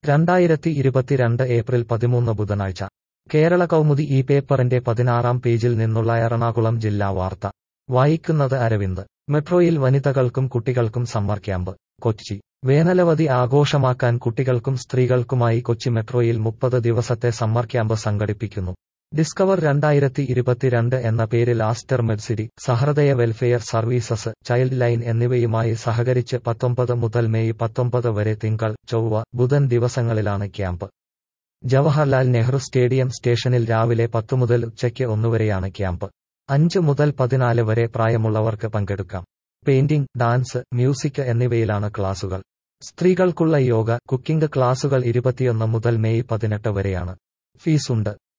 രണ്ടായിരത്തി ഇരുപത്തിരണ്ട് ഏപ്രിൽ പതിമൂന്ന് ബുധനാഴ്ച കേരള കൗമുദി ഈ പേപ്പറിന്റെ പതിനാറാം പേജിൽ നിന്നുള്ള എറണാകുളം ജില്ലാ വാർത്ത വായിക്കുന്നത് അരവിന്ദ് മെട്രോയിൽ വനിതകൾക്കും കുട്ടികൾക്കും സമ്മർ ക്യാമ്പ് കൊച്ചി വേനലവധി ആഘോഷമാക്കാൻ കുട്ടികൾക്കും സ്ത്രീകൾക്കുമായി കൊച്ചി മെട്രോയിൽ മുപ്പത് ദിവസത്തെ സമ്മർ ക്യാമ്പ് സംഘടിപ്പിക്കുന്നു ഡിസ്കവർ രണ്ടായിരത്തി ഇരുപത്തിരണ്ട് എന്ന പേരിൽ Aster Medcity Sahrudaya welfare services child line എന്നിവയുമായി സഹകരിച്ച് പത്തൊമ്പത് മുതൽ മെയ് പത്തൊമ്പത് വരെ തിങ്കൾ ചൊവ്വ ബുധൻ ദിവസങ്ങളിലാണ് ക്യാമ്പ് ജവഹർലാൽ നെഹ്റു സ്റ്റേഡിയം സ്റ്റേഷനിൽ രാവിലെ പത്തു മുതൽ ഉച്ചയ്ക്ക് ഒന്നുവരെയാണ് ക്യാമ്പ് അഞ്ച് മുതൽ പതിനാല് വരെ പ്രായമുള്ളവർക്ക് പങ്കെടുക്കാം പെയിന്റിംഗ് ഡാൻസ് മ്യൂസിക് എന്നിവയിലാണ് ക്ലാസുകൾ സ്ത്രീകൾക്കുള്ള യോഗ കുക്കിംഗ് ക്ലാസുകൾ ഇരുപത്തിയൊന്ന് മുതൽ മെയ് പതിനെട്ട് വരെയാണ് ഫീസുണ്ട്